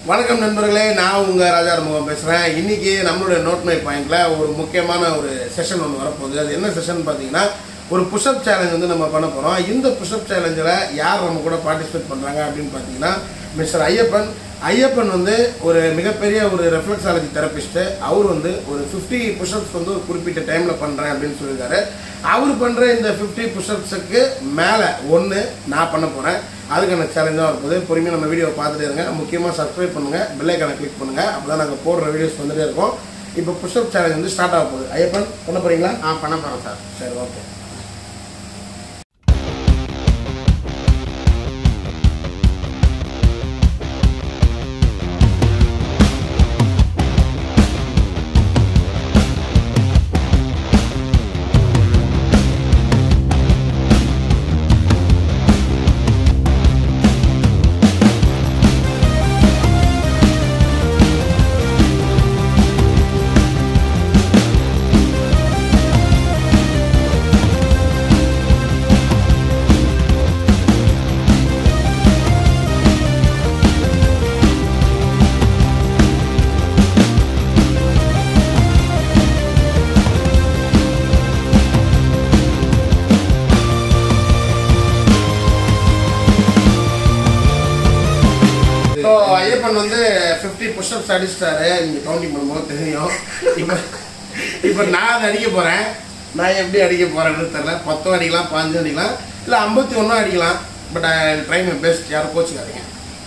வணக்கம் நண்பர்களே நான் உங்க ராஜா முகம் பேசுறேன் இன்னைக்கு நம்மளுடைய நோட் மை பாயிண்ட்ல ஒரு முக்கியமான ஒரு செஷன் ஒன்று வரப்போகுது அது என்ன செஷன் பார்த்தீங்கன்னா ஒரு புஷ்அப் சேலஞ்ச் வந்து நம்ம பண்ண போறோம் இந்த புஷ்அப் சேலஞ்சில் யார் நம்ம கூட பார்ட்டிசிபேட் பண்றாங்க அப்படின்னு பார்த்தீங்கன்னா மிஸ்டர் ஐயப்பன் ஐயப்பன் வந்து ஒரு மிகப்பெரிய ஒரு ரெஃப்ளெக்ஸாலஜி தெரபிஸ்ட் அவர் வந்து ஒரு ஃபிஃப்டி புஷ்அப்ஸ் வந்து ஒரு குறிப்பிட்ட டைம்ல பண்றேன் அப்படின்னு சொல்லியிருக்காரு அவர் பண்ற இந்த ஃபிஃப்டி புஷ்அப்ஸுக்கு மேலே ஒன்று நான் பண்ண போறேன் அதுக்கான சேலஞ்சாக இருக்குது பொறுமையாக நம்ம வீடியோ பார்த்துட்டே இருங்க முக்கியமாக சப்ஸ்கிரைப் பண்ணுங்கள் பெல்லைக்கான கிளிக் பண்ணுங்கள் அப்போ தான் நாங்கள் போடுற வீடியோஸ் வந்துட்டே இருக்கோம் இப்போ புஷ்அப் சேலஞ்ச் வந்து ஸ்டார்ட் ஆக போகுது ஐயப்பன் பண்ண போகிறீங்களா ஆ பண்ண போகிறோம் சார் சரி ஓகே ஸோ ஐயப்பன் வந்து ஃபிஃப்டி புஷ்அப்ஸ் அடிச்சிட்டாரு நீங்கள் கவுண்டிங் பண்ணும்போது தெரியும் இப்போ இப்போ நான் அதை அடிக்க போகிறேன் நான் எப்படி அடிக்க போகிறேன்னு தெரில பத்தும் அடிக்கலாம் பாஞ்சும் அடிக்கலாம் இல்லை ஐம்பத்தி ஒன்றும் அடிக்கலாம் but I try my best யாரும் கோச்சுக்காதீங்க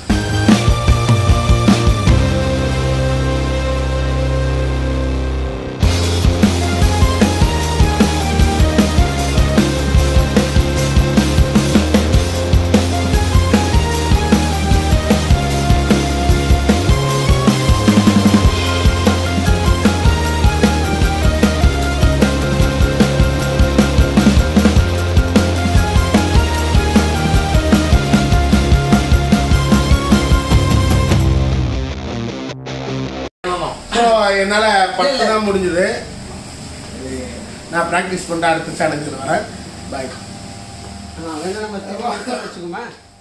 ஸோ என்னால் பத்து தான் முடிஞ்சுது நான் ப்ராக்டிஸ் பண்ணிட்டு அடுத்த சேலஞ்சில் வரேன் பாய் நம்ம வச்சுக்கோமா